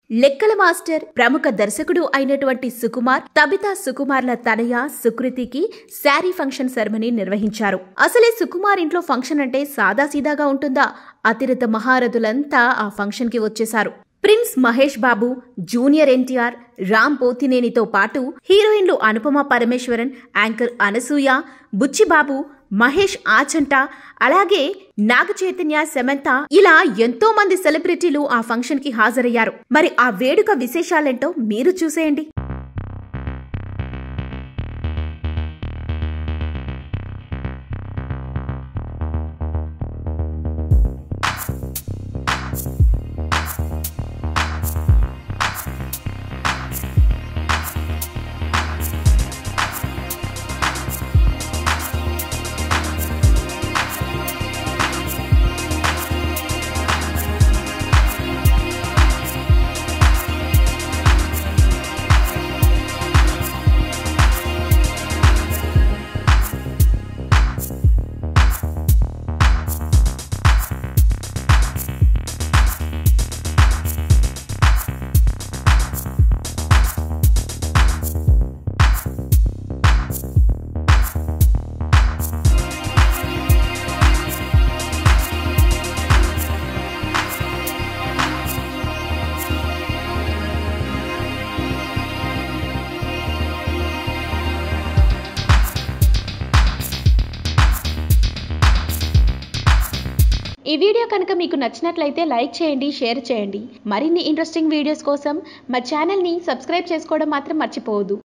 లెక్కల మాస్టర్ ప్రముఖ దర్శకుడు అయినటువంటి సుకుమార్ తబితా సుకుమార్ల తనయ సుకృతికి శారీ ఫంక్షన్ సెరమనీ నిర్వహించారు అసలే సుకుమార్ ఇంట్లో ఫంక్షన్ అంటే సాదాసీదాగా ఉంటుందా అతిరిత మహారథులంతా ఆ ఫంక్షన్ కి వచ్చేశారు ప్రిన్స్ మహేష్ బాబు జూనియర్ ఎన్టీఆర్ రామ్ పోతినేనితో పాటు హీరోయిన్లు అనుపమ పరమేశ్వరన్ యాంకర్ అనసూయ బుచ్చిబాబు మహేష్ ఆచంట అలాగే నాగ చైతన్య సమంత ఇలా ఎంతో మంది సెలబ్రిటీలు ఆ ఫంక్షన్ కి హాజరయ్యారు మరి ఆ వేడుక విశేషాలేంటో మీరు చూసేయండి ఈ వీడియో కనుక మీకు నచ్చినట్లయితే లైక్ చేయండి షేర్ చేయండి మరిన్ని ఇంట్రెస్టింగ్ వీడియోస్ కోసం మా ఛానల్ని సబ్స్క్రైబ్ చేసుకోవడం మాత్రం మర్చిపోవద్దు